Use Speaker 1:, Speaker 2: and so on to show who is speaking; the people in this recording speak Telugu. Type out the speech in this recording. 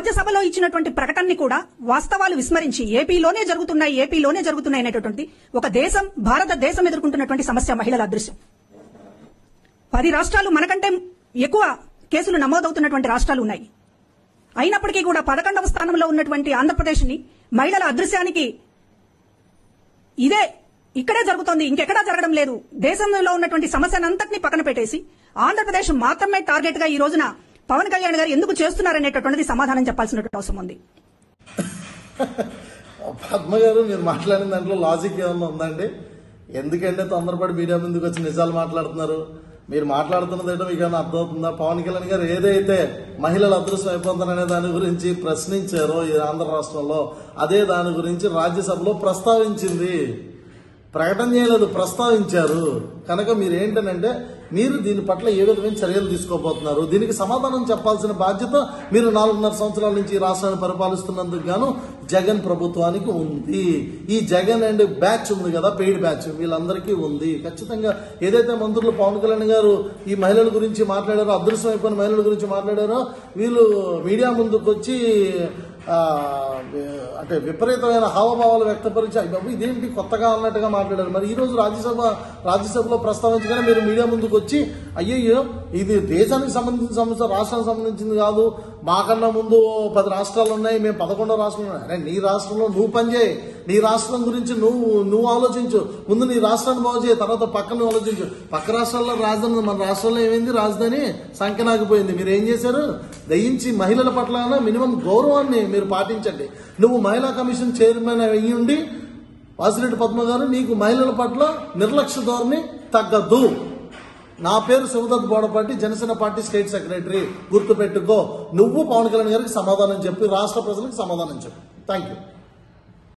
Speaker 1: రాజ్యసభలో ఇచ్చినటువంటి ప్రకటనని కూడా వాస్తవాలు విస్మరించి ఏపీలోనే జరుగుతున్నాయి ఏపీలోనే జరుగుతున్నాయి అనేటటువంటి ఒక దేశం భారతదేశం ఎదుర్కొంటున్నటువంటి సమస్య మహిళల అదృశ్యం పది రాష్ట్రాలు మనకంటే ఎక్కువ కేసులు నమోదవుతున్నటువంటి రాష్ట్రాలు ఉన్నాయి అయినప్పటికీ కూడా పదకొండవ స్థానంలో ఉన్నటువంటి ఆంధ్రప్రదేశ్ ని మహిళల అదృశ్యానికి ఇదే ఇక్కడే జరుగుతోంది ఇంకెక్కడా జరగడం లేదు దేశంలో ఉన్నటువంటి సమస్యనంతటిని పక్కన పెట్టేసి ఆంధ్రప్రదేశ్ మాత్రమే టార్గెట్ గా ఈ రోజున పవన్ కళ్యాణ్ గారు ఎందుకు చేస్తున్నారనేటటువంటిది సమాధానం చెప్పాల్సినటువంటి అవసరం ఉంది
Speaker 2: పద్మ గారు మీరు మాట్లాడిన దాంట్లో లాజిక్ ఏమన్నా ఉందండి ఎందుకంటే తొందరపడి మీడియా ముందుకు వచ్చి నిజాలు మాట్లాడుతున్నారు మీరు మాట్లాడుతున్నది ఏంటో మీకు ఏమైనా అర్థమవుతుందా పవన్ కళ్యాణ్ గారు ఏదైతే మహిళలు అదృశ్యం అయిపోతారనే దాని గురించి ప్రశ్నించారో ఈ ఆంధ్ర రాష్ట్రంలో అదే దాని గురించి రాజ్యసభలో ప్రస్తావించింది ప్రకటన చేయలేదు ప్రస్తావించారు కనుక మీరు ఏంటనంటే మీరు దీని పట్ల ఏ విధమైన చర్యలు తీసుకోబోతున్నారు దీనికి సమాధానం చెప్పాల్సిన బాధ్యత మీరు నాలుగున్నర సంవత్సరాల నుంచి ఈ రాష్ట్రాన్ని పరిపాలిస్తున్నందుకు గాను జగన్ ప్రభుత్వానికి ఉంది ఈ జగన్ అండ్ బ్యాచ్ ఉంది కదా పెయిడ్ బ్యాచ్ వీళ్ళందరికీ ఉంది ఖచ్చితంగా ఏదైతే మంత్రులు పవన్ కళ్యాణ్ గారు ఈ మహిళల గురించి మాట్లాడారో అదృశ్యం అయిపోయిన మహిళల గురించి మాట్లాడారో వీళ్ళు మీడియా ముందుకు వచ్చి ఆ, అంటే విపరీతమైన హావభావాలు వ్యక్తపరిచి "అయ్య బాబు ఇదేంటి కొత్తగా అన్నట్టుగా మాట్లాడారు మరి ఈ రోజు రాజ్యసభ రాజ్యసభలో ప్రస్తావించగానే మీరు మీడియా ముందుకు వచ్చి అయ్యయ్యో ఇది దేశానికి సంబంధించిన సమస్య రాష్ట్రానికి సంబంధించింది కాదు మాకన్నా ముందు పది రాష్ట్రాలు ఉన్నాయి మేము పదకొండో రాష్ట్రం ఉన్నాయి అరే నీ రాష్ట్రంలో నువ్వు పనిచేయి నీ రాష్ట్రం గురించి నువ్వు నువ్వు ఆలోచించు ముందు నీ రాష్ట్రాన్ని బాగు చేయి తర్వాత పక్కన ఆలోచించు పక్క రాష్ట్రాల్లో రాజధాని మన రాష్ట్రంలో ఏమైంది రాజధాని సంఖ్యనాగిపోయింది మీరు ఏం చేశారు దయించి మహిళల పట్ల మినిమం గౌరవాన్ని మీరు పాటించండి నువ్వు మహిళా కమిషన్ చైర్మన్ అయ్యి ఉండి వాసిరెడ్డి పద్మ గారు నీకు మహిళల పట్ల నిర్లక్ష్య ధోరణి తగ్గదు నా పేరు Shivadatt Bodapati Janasena party state secretary గుర్తుపెట్టుకో నువ్వు పవన్ కళ్యాణ్ గారికి సమాధానం చెప్పి రాష్ట్ర ప్రజలకు సమాధానం చెప్పు థ్యాంక్ యూ